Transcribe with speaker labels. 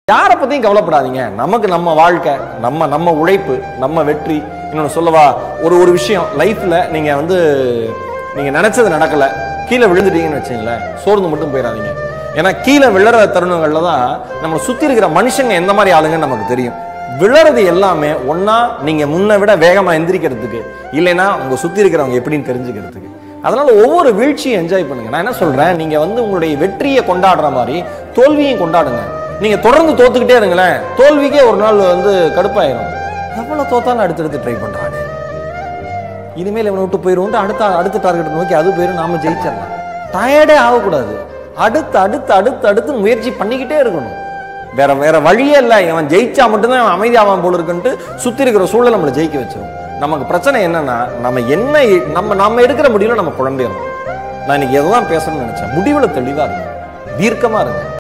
Speaker 1: யாரை பத்தியும் கவலைப்படாதீங்க நமக்கு நம்ம வாழ்க்கை நம்ம நம்ம உழைப்பு நம்ம வெற்றி இன்னொன்று சொல்லவா ஒரு ஒரு விஷயம் லைஃப்ல நீங்க வந்து நீங்க நினைச்சது நடக்கல கீழே விழுந்துட்டீங்கன்னு வச்சுங்களேன் சோர்ந்து மட்டும் போயிடாதீங்க ஏன்னா கீழே விழற தருணங்கள்ல தான் நம்மளை சுத்தி இருக்கிற மனுஷங்க எந்த மாதிரி ஆளுங்கன்னு நமக்கு தெரியும் விழறது எல்லாமே ஒண்ணா நீங்க முன்ன விட வேகமா எந்திரிக்கிறதுக்கு இல்லைன்னா உங்க சுத்தி இருக்கிறவங்க எப்படின்னு தெரிஞ்சுக்கிறதுக்கு அதனால ஒவ்வொரு வீழ்ச்சியும் என்ஜாய் பண்ணுங்க நான் என்ன சொல்றேன் நீங்க வந்து உங்களுடைய வெற்றியை கொண்டாடுற மாதிரி தோல்வியும் கொண்டாடுங்க நீங்க தொடர்ந்து தோத்துக்கிட்டே இருங்களேன் தோல்விக்கே ஒரு நாள் வந்து கடுப்பாயிரும் எவ்வளவு தோத்தாலும் அடுத்தடுத்து ட்ரை பண்றானே இனிமேல் இவனை விட்டு போயிடுவோம் அடுத்த அடுத்த டார்கெட் நோக்கி அது போயிடும் நாம ஜெயிச்சிடலாம் டயர்டே ஆகக்கூடாது அடுத்து அடுத்து அடுத்து அடுத்து முயற்சி பண்ணிக்கிட்டே இருக்கணும் வேற வேற வழியே இல்லை இவன் ஜெயிச்சா மட்டும்தான் அவன் அமைதியாவான் போல இருக்குன்ட்டு சுத்தி இருக்கிற சூழல் நம்மளை ஜெயிக்க வச்சிரும் நமக்கு பிரச்சனை என்னன்னா நம்ம என்ன நம்ம நம்ம எடுக்கிற முடிவுல நம்ம குழம்பிடணும் நான் இன்னைக்கு எதுதான் பேசணும்னு நினைச்சேன் முடிவுல தெளிவா இருங்க தீர்க்கமா இருங்க